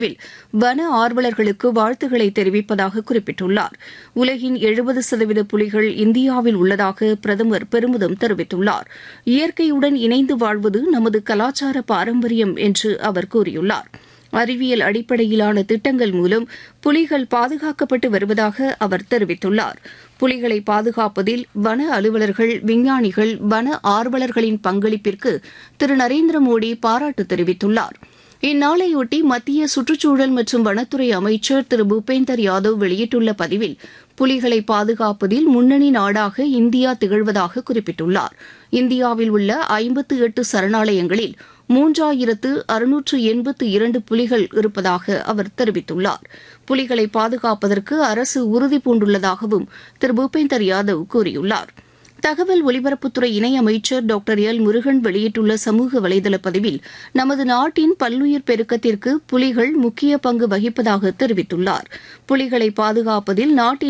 will வன ஆர்வலர்களுக்கு வாழ்த்துக்களை தெரிவிப்பதாக குறிப்பிட்டுள்ளார் உலகின் எழுபது சதவீத புலிகள் இந்தியாவில் உள்ளதாக பிரதமர் பெருமிதம் தெரிவித்துள்ளார் இயற்கையுடன் இணைந்து வாழ்வது நமது கலாச்சார பாரம்பரியம் என்று அவர் கூறியுள்ளார் அறிவியல் அடிப்படையிலான திட்டங்கள் மூலம் புலிகள் பாதுகாக்கப்பட்டு வருவதாக அவர் தெரிவித்துள்ளார் புலிகளை பாதுகாப்பதில் வன அலுவலர்கள் விஞ்ஞானிகள் வன ஆர்வலர்களின் பங்களிப்பிற்கு திரு நரேந்திர மோடி பாராட்டு தெரிவித்துள்ளார் இந்நாளையொட்டி மத்திய சுற்றுச்சூழல் மற்றும் வனத்துறை அமைச்சர் திரு பூபேந்தர் யாதவ் வெளியிட்டுள்ள பதிவில் புலிகளை பாதுகாப்பதில் முன்னணி நாடாக இந்தியா திகழ்வதாக குறிப்பிட்டுள்ளார் இந்தியாவில் உள்ள ஐம்பத்து எட்டு சரணாலயங்களில் மூன்றாயிரத்து அறுநூற்று எண்பத்து இரண்டு புலிகள் இருப்பதாக அவர் தெரிவித்துள்ளார் புலிகளை பாதுகாப்பதற்கு அரசு உறுதி பூண்டுள்ளதாகவும் திரு பூபேந்தர் யாதவ் கூறியுள்ளார் தகவல் ஒலிபரப்புத்துறை இணையமைச்சர் டாக்டர் எல் முருகன் வெளியிட்டுள்ள சமூக வலைதள பதிவில் நமது நாட்டின் பல்லுயிர் பெருக்கத்திற்கு புலிகள் முக்கிய பங்கு வகிப்பதாக தெரிவித்துள்ளார் புலிகளை பாதுகாப்பதில் நாட்டின்